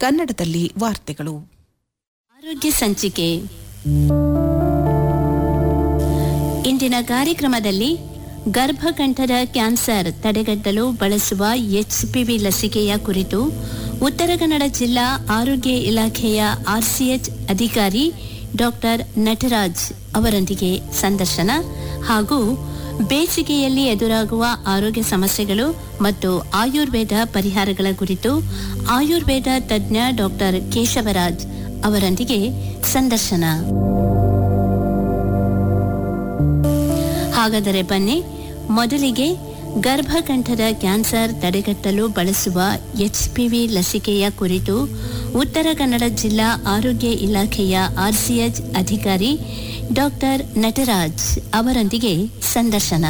ಕನ್ನಡದಲ್ಲಿ ವಾರ್ತೆಗಳು ಆರೋಗ್ಯ ಸಂಚಿಕೆ ಇಂದಿನ ಕಾರ್ಯಕ್ರಮದಲ್ಲಿ ಗರ್ಭಕಂಠದ ಕ್ಯಾನ್ಸರ್ ತಡೆಗಟ್ಟಲು ಬಳಸುವ ಎಚ್ಪಿವಿ ಲಸಿಕೆಯ ಕುರಿತು ಉತ್ತರ ಕನ್ನಡ ಜಿಲ್ಲಾ ಆರೋಗ್ಯ ಇಲಾಖೆಯ ಆರ್ಸಿಎಚ್ ಅಧಿಕಾರಿ ಡಾಕ್ಟರ್ ನಟರಾಜ್ ಅವರೊಂದಿಗೆ ಸಂದರ್ಶನ ಹಾಗೂ ಬೇಸಿಗೆಯಲ್ಲಿ ಎದುರಾಗುವ ಆರೋಗ್ಯ ಸಮಸ್ಯೆಗಳು ಮತ್ತು ಆಯುರ್ವೇದ ಪರಿಹಾರಗಳ ಕುರಿತು ಆಯುರ್ವೇದ ತಜ್ಞ ಡಾಕ್ಟರ್ ಕೇಶವರಾಜ್ ಅವರೊಂದಿಗೆ ಸಂದರ್ಶನ ಹಾಗಾದರೆ ಬನ್ನಿ ಮೊದಲಿಗೆ ಗರ್ಭಕಂಠದ ಕ್ಯಾನ್ಸರ್ ತಡೆಗಟ್ಟಲು ಬಳಸುವ ಎಚ್ಪಿವಿ ಲಸಿಕೆಯ ಕುರಿತು ಉತ್ತರ ಕನ್ನಡ ಜಿಲ್ಲಾ ಆರೋಗ್ಯ ಇಲಾಖೆಯ ಆರ್ಸಿಎಚ್ ಅಧಿಕಾರಿ ಡಾಕ್ಟರ್ ನಟರಾಜ್ ಅವರೊಂದಿಗೆ ಸಂದರ್ಶನ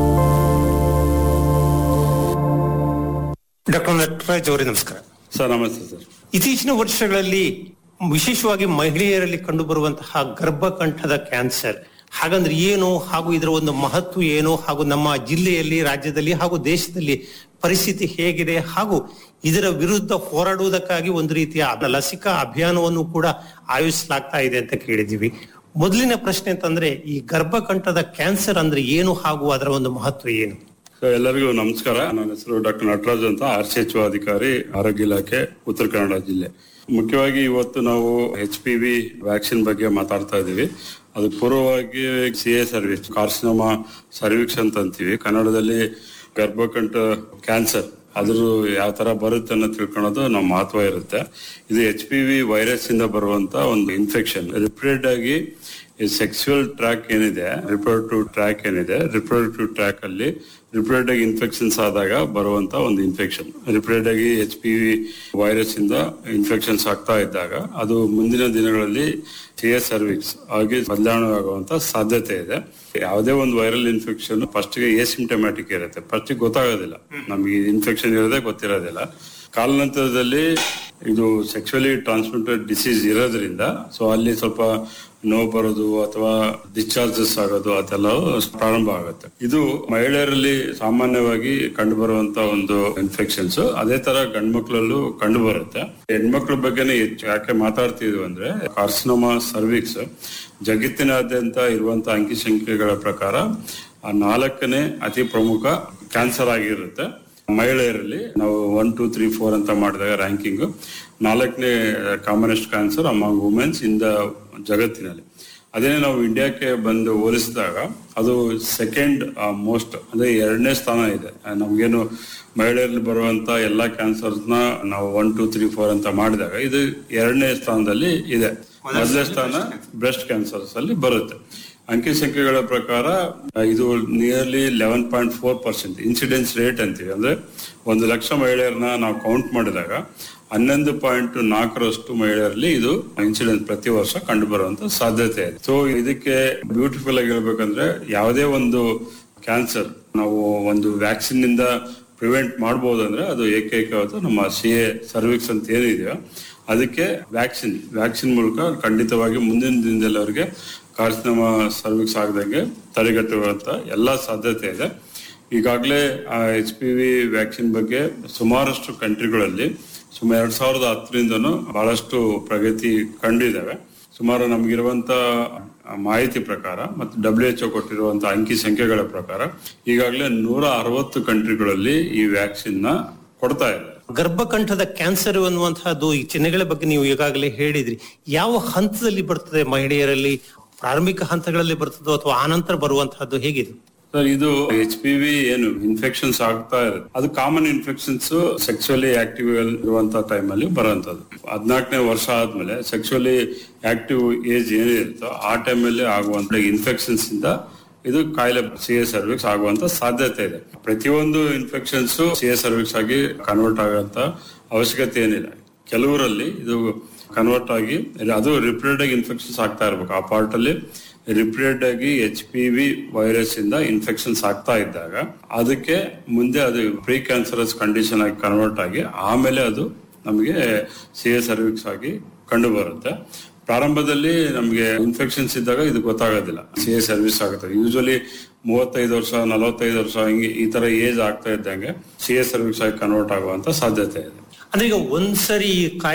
ಡಾಕ್ಟರ್ ನಟರಾಜ್ ಅವರೇ ನಮಸ್ಕಾರ ಸರ್ ನಮಸ್ತೆ ಸರ್ ಇತ್ತೀಚಿನ ವರ್ಷಗಳಲ್ಲಿ ವಿಶೇಷವಾಗಿ ಮಹಿಳೆಯರಲ್ಲಿ ಕಂಡುಬರುವಂತಹ ಗರ್ಭಕಂಠದ ಕ್ಯಾನ್ಸರ್ ಹಾಗಂದ್ರೆ ಏನು ಹಾಗೂ ಇದರ ಒಂದು ಮಹತ್ವ ಏನು ಹಾಗೂ ನಮ್ಮ ಜಿಲ್ಲೆಯಲ್ಲಿ ರಾಜ್ಯದಲ್ಲಿ ಹಾಗೂ ದೇಶದಲ್ಲಿ ಪರಿಸ್ಥಿತಿ ಹೇಗಿದೆ ಹಾಗೂ ಇದರ ವಿರುದ್ಧ ಹೋರಾಡುವುದಕ್ಕಾಗಿ ಒಂದು ರೀತಿಯ ಅದ- ಲಸಿಕಾ ಅಭಿಯಾನವನ್ನು ಕೂಡ ಆಯೋಜಿಸಲಾಗ್ತಾ ಇದೆ ಅಂತ ಕೇಳಿದೀವಿ ಮೊದಲಿನ ಪ್ರಶ್ನೆ ಅಂತಂದ್ರೆ ಈ ಗರ್ಭಕಂಠದ ಕ್ಯಾನ್ಸರ್ ಅಂದ್ರೆ ಏನು ಹಾಗೂ ಅದರ ಒಂದು ಮಹತ್ವ ಏನು ಸೊ ಎಲ್ಲರಿಗೂ ನಮಸ್ಕಾರ ನನ್ನ ಹೆಸರು ಡಾಕ್ಟರ್ ನಟರಾಜ್ ಅಂತ ಆರ್ ಸಿ ಎಚ್ ಅಧಿಕಾರಿ ಆರೋಗ್ಯ ಇಲಾಖೆ ಉತ್ತರ ಕನ್ನಡ ಜಿಲ್ಲೆ ಮುಖ್ಯವಾಗಿ ಇವತ್ತು ನಾವು ಎಚ್ ಪಿ ವಿ ವ್ಯಾಕ್ಸಿನ್ ಬಗ್ಗೆ ಮಾತಾಡ್ತಾ ಇದ್ದೀವಿ ಅದು ಪೂರ್ವವಾಗಿ C A cervix carcinoma cervix ಅಂತ ಅಂತೀವಿ ಕನ್ನಡದಲ್ಲಿ ಗರ್ಭಕಂಠ ಕ್ಯಾನ್ಸರ್ ಅದ್ರ ಯಾವ ತರ ಬರುತ್ತೆ ಅನ್ನೋ ತಿಳ್ಕೊಳ್ಳೋದು ನಮ್ಮ ಮಹತ್ವ ಇರುತ್ತೆ ಇದು ಎಚ್ ಪಿ ವಿ ವೈರಸ್ ಇಂದ ಬರುವಂತ ಒಂದು ಇನ್ಫೆಕ್ಷನ್ ರಿಪೀಟೆಡ್ ಆಗಿ ಈ ಸೆಕ್ಸುವಲ್ ಟ್ರ್ಯಾಕ್ ಏನಿದೆ ರಿಪ್ರೊಡಕ್ಟಿವ್ ಟ್ರ್ಯಾಕ್ ಏನಿದೆ ರಿಪ್ರೊಡಕ್ಟಿವ್ ಟ್ರ್ಯಾಕ್ ಅಲ್ಲಿ ರಿಪೀಟೆಡ್ ಆಗಿ ಇನ್ಫೆಕ್ಷನ್ಸ್ ಆದಾಗ ಬರುವಂತ ಒಂದು ಇನ್ಫೆಕ್ಷನ್ ರಿಪೀಟೆಡ್ ಆಗಿ ಎಚ್ ಪಿ ವಿ ವೈರಸ್ ಇಂದ ಇನ್ಫೆಕ್ಷನ್ಸ್ ಆಗ್ತಾ ಇದ್ದಾಗ ಅದು ಮುಂದಿನ ದಿನಗಳಲ್ಲಿ ಸಿ ಎಸ್ ಸರ್ವಿಕ್ಸ್ ಆಗಿ ಬದಲಾವಣೆ ಆಗುವಂತ ಸಾಧ್ಯತೆ ಇದೆ ಯಾವುದೇ ಒಂದು ವೈರಲ್ ಇನ್ಫೆಕ್ಷನ್ ಫಸ್ಟ್ ಗೆ ಎಸಿಂಟಮ್ಯಾಟಿಕ್ ಇರುತ್ತೆ ಫಸ್ಟ್ ಗೊತ್ತಾಗೋದಿಲ್ಲ ನಮಗೆ ಇನ್ಫೆಕ್ಷನ್ ಇರೋದೇ ಗೊತ್ತಿರೋದಿಲ್ಲ ಕಾಲಾನಂತರದಲ್ಲಿ ಇದು ಸೆಕ್ಸುವಲಿ ಟ್ರಾನ್ಸ್ಮಿಟೆಡ್ ಡಿಸೀಸ್ ಇರೋದ್ರಿಂದ ಸೊ ಅಲ್ಲಿ ಸ್ವಲ್ಪ ನೋವು ಬರೋದು ಅಥವಾ ಡಿಸ್ಚಾರ್ಜಸ್ ಆಗೋದು ಅದೆಲ್ಲ ಪ್ರಾರಂಭ ಆಗುತ್ತೆ ಇದು ಮಹಿಳೆಯರಲ್ಲಿ ಸಾಮಾನ್ಯವಾಗಿ ಕಂಡು ಬರುವಂತ ಒಂದು ಇನ್ಫೆಕ್ಷನ್ಸ್ ಅದೇ ತರ ಗಂಡು ಮಕ್ಕಳಲ್ಲೂ ಕಂಡು ಬರುತ್ತೆ ಹೆಣ್ಮಕ್ಳ ಬಗ್ಗೆನೇ ಹೆಚ್ಚು ಯಾಕೆ ಮಾತಾಡ್ತಿದ್ವಿ ಅಂದ್ರೆ ಕಾರ್ಸಿನೋಮಾ ಸರ್ವಿಕ್ಸ್ ಜಗತ್ತಿನಾದ್ಯಂತ ಇರುವಂತ ಅಂಕಿಸಂಖ್ಯೆಗಳ ಪ್ರಕಾರ ಆ ನಾಲ್ಕನೇ ಅತಿ ಪ್ರಮುಖ ಕ್ಯಾನ್ಸರ್ ಆಗಿರುತ್ತೆ ಮಹಿಳೆಯರಲ್ಲಿ ನಾವು ಒನ್ ಟೂ ತ್ರೀ ಫೋರ್ ಅಂತ ಮಾಡಿದಾಗ ರ್ಯಾಂಕಿಂಗ್ ನಾಲ್ಕನೇ commonest cancer among womens in the ಜಗತ್ತಿನಲ್ಲಿ ಅದೇ ನಾವು ಇಂಡಿಯಾಕ್ಕೆ ಬಂದು ಹೋಲಿಸಿದಾಗ ಅದು ಸೆಕೆಂಡ್ ಮೋಸ್ಟ್ ಅಂದ್ರೆ ಎರಡನೇ ಸ್ಥಾನ ಇದೆ ಆ, ನಮ್ಗೇನು ಮಹಿಳೆಯರಲ್ಲಿ ಬರುವಂತ ಎಲ್ಲಾ ಕ್ಯಾನ್ಸರ್ಸ್ ನ ನಾವು ಒನ್ ಟೂ ತ್ರೀ ಫೋರ್ ಅಂತ ಮಾಡಿದಾಗ ಇದು ಎರಡನೇ ಸ್ಥಾನದಲ್ಲಿ ಇದೆ ಮೊದಲನೇ ಸ್ಥಾನ ಬ್ರೆಸ್ಟ್ ಕ್ಯಾನ್ಸರ್ಸ್ ಅಲ್ಲಿ ಬರುತ್ತೆ ಅಂಕಿ ಸಂಖ್ಯೆಗಳ ಪ್ರಕಾರ ಆ, ಇದು nearly eleven point four percent incidence rate ಅಂತೀವಿ ಅಂದ್ರೆ ಒಂದು ಲಕ್ಷ ಮಹಿಳೆಯರನ್ನ ನಾವು ಕೌಂಟ್ ಮಾಡಿದಾಗ ಹನ್ನೊಂದು ಪಾಯಿಂಟ್ ನಾಲ್ಕರಷ್ಟು ಮಹಿಳೆಯರಲ್ಲಿ ಇದು ಇನ್ಸಿಡೆನ್ಸ್ ಪ್ರತಿ ವರ್ಷ ಕಂಡು ಬರುವಂತ ಸಾಧ್ಯತೆ ಇದೆ ಸೊ ಇದಕ್ಕೆ ಬ್ಯೂಟಿಫುಲ್ ಆಗಿ ಹೇಳ್ಬೇಕಂದ್ರೆ ಯಾವುದೇ ಒಂದು ಕ್ಯಾನ್ಸರ್ ನಾವು ಒಂದು ವ್ಯಾಕ್ಸಿನ್ ನಿಂದ ಪ್ರಿವೆಂಟ್ ಮಾಡಬಹುದು ಅಂದ್ರೆ ಅದು ಏಕೈಕವಾದ ನಮ್ಮ ಸಿ ಎ ಸರ್ವಿಕ್ಸ್ ಅಂತ ಏನಿದೆಯೋ ಅದಕ್ಕೆ ವ್ಯಾಕ್ಸಿನ್ ವ್ಯಾಕ್ಸಿನ್ ಮೂಲಕ ಖಂಡಿತವಾಗಿ ಮುಂದಿನ ದಿನದಲ್ಲಿ ಅವರಿಗೆ ಕಾರ್ಸಿನೋಮಾ ಸರ್ವಿಕ್ಸ್ ಆಗದಂಗೆ ತಡೆಗಟ್ಟುವಂತ ಎಲ್ಲಾ ಸಾಧ್ಯತೆ ಇದೆ ಈಗಾಗಲೇ ಎಚ್ ಪಿ ವಿ ವ್ಯಾಕ್ಸಿನ್ ಬಗ್ಗೆ ಸುಮಾರಷ್ಟು ಕಂಟ್ರಿಗಳಲ್ಲಿ ಸುಮಾರು ಎರಡ್ ಸಾವಿರದ ಹತ್ತರಿಂದನೂ ಬಹಳಷ್ಟು ಪ್ರಗತಿ ಕಂಡಿದ್ದಾವೆ ಸುಮಾರು ನಮಗಿರುವಂತ ಮಾಹಿತಿ ಪ್ರಕಾರ ಮತ್ತು ಡಬ್ಲ್ಯೂ ಎಚ್ ಕೊಟ್ಟಿರುವಂತ ಅಂಕಿ ಸಂಖ್ಯೆಗಳ ಪ್ರಕಾರ ಈಗಾಗಲೇ ನೂರ ಅರವತ್ತು ಕಂಟ್ರಿಗಳಲ್ಲಿ ಈ ವ್ಯಾಕ್ಸಿನ್ ನ ಕೊಡ್ತಾ ಇದೆ ಗರ್ಭಕಂಠದ ಕ್ಯಾನ್ಸರ್ ಅನ್ನುವಂತಹದ್ದು ಈ ಚಿಹ್ನೆಗಳ ಬಗ್ಗೆ ನೀವು ಈಗಾಗಲೇ ಹೇಳಿದ್ರಿ ಯಾವ ಹಂತದಲ್ಲಿ ಬರ್ತದೆ ಮಹಿಳೆಯರಲ್ಲಿ ಪ್ರಾರಂಭಿಕ ಹಂತಗಳಲ್ಲಿ ಬರ್ತದೋ ಅಥವಾ ಆನಂತರ ಬರುವಂತಹದ್ದು ಹೇಗಿದೆ ಸರ್ ಇದು ಎಚ್ ಪಿ ವಿ ಏನು ಇನ್ಫೆಕ್ಷನ್ಸ್ ಆಗ್ತಾ ಇರುತ್ತೆ ಅದು ಕಾಮನ್ ಇನ್ಫೆಕ್ಷನ್ಸ್ ಸೆಕ್ಸುವಲಿ ಆಕ್ಟಿವ್ ಇರುವಂತ ಟೈಮ್ ಅಲ್ಲಿ ಬರುವಂತದ್ದು ಹದಿನಾಲ್ಕನೇ ವರ್ಷ ಆದ್ಮೇಲೆ ಸೆಕ್ಸುವಲಿ ಆಕ್ಟಿವ್ ಏಜ್ ಏನಿರುತ್ತೋ ಆ ಟೈಮ್ ಅಲ್ಲಿ ಆಗುವಂತ ಇನ್ಫೆಕ್ಷನ್ಸ್ ಇಂದ ಇದು ಕಾಯಿಲೆ ಸಿ ಎ ಸರ್ವಿಕ್ಸ್ ಆಗುವಂತ ಸಾಧ್ಯತೆ ಇದೆ ಪ್ರತಿಯೊಂದು ಇನ್ಫೆಕ್ಷನ್ಸ್ ಸಿ ಎ ಸರ್ವಿಕ್ಸ್ ಆಗಿ ಕನ್ವರ್ಟ್ ಆಗುವಂತ ಅವಶ್ಯಕತೆ ಏನಿಲ್ಲ ಕೆಲವರಲ್ಲಿ ಇದು ಕನ್ವರ್ಟ್ ಆಗಿ ಅದು ರಿಪೀಟೆಡ್ ಆಗಿ ಇನ್ಫೆಕ್ಷನ್ಸ್ ಆಗ್ತಾ ಇರ್ಬೇಕು ಆ ಪಾರ್ಟ್ ಅಲ್ಲಿ ರಿಪೀಟೆಡ್ ಆಗಿ ಎಚ್ ಪಿ ವಿ ವೈರಸ್ ಇಂದ ಇನ್ಫೆಕ್ಷನ್ಸ್ ಆಗ್ತಾ ಇದ್ದಾಗ ಅದಕ್ಕೆ ಮುಂದೆ ಅದು ಪ್ರೀ ಕ್ಯಾನ್ಸರಸ್ ಕಂಡೀಷನ್ ಆಗಿ ಕನ್ವರ್ಟ್ ಆಗಿ ಆಮೇಲೆ ಅದು ನಮಗೆ ಸಿ ಎ ಸರ್ವಿಕ್ಸ್ ಆಗಿ ಕಂಡು ಬರುತ್ತೆ ಪ್ರಾರಂಭದಲ್ಲಿ ನಮಗೆ ಇನ್ಫೆಕ್ಷನ್ಸ್ ಇದ್ದಾಗ ಇದು ಗೊತ್ತಾಗೋದಿಲ್ಲ ಸಿ ಎ ಸರ್ವಿಸ್ ಆಗುತ್ತೆ ಯೂಶಲಿ ಮೂವತ್ತೈದು ವರ್ಷ ನಲವತ್ತೈದು ವರ್ಷ ಹಿಂಗೆ ಈ ತರ ಏಜ್ ಆಗ್ತಾ ಇದ್ದಂಗೆ ಸಿ ಎ ಸರ್ವಿಸ್ ಆಗಿ ಕನ್ವರ್ಟ್ ಆಗುವಂತ ಸಾಧ್ಯತೆ ಇದೆ ಅಂದ್ರೆ ಈಗ ಒಂದ್ಸರಿ ಈ ಕಾಯಿಲೆ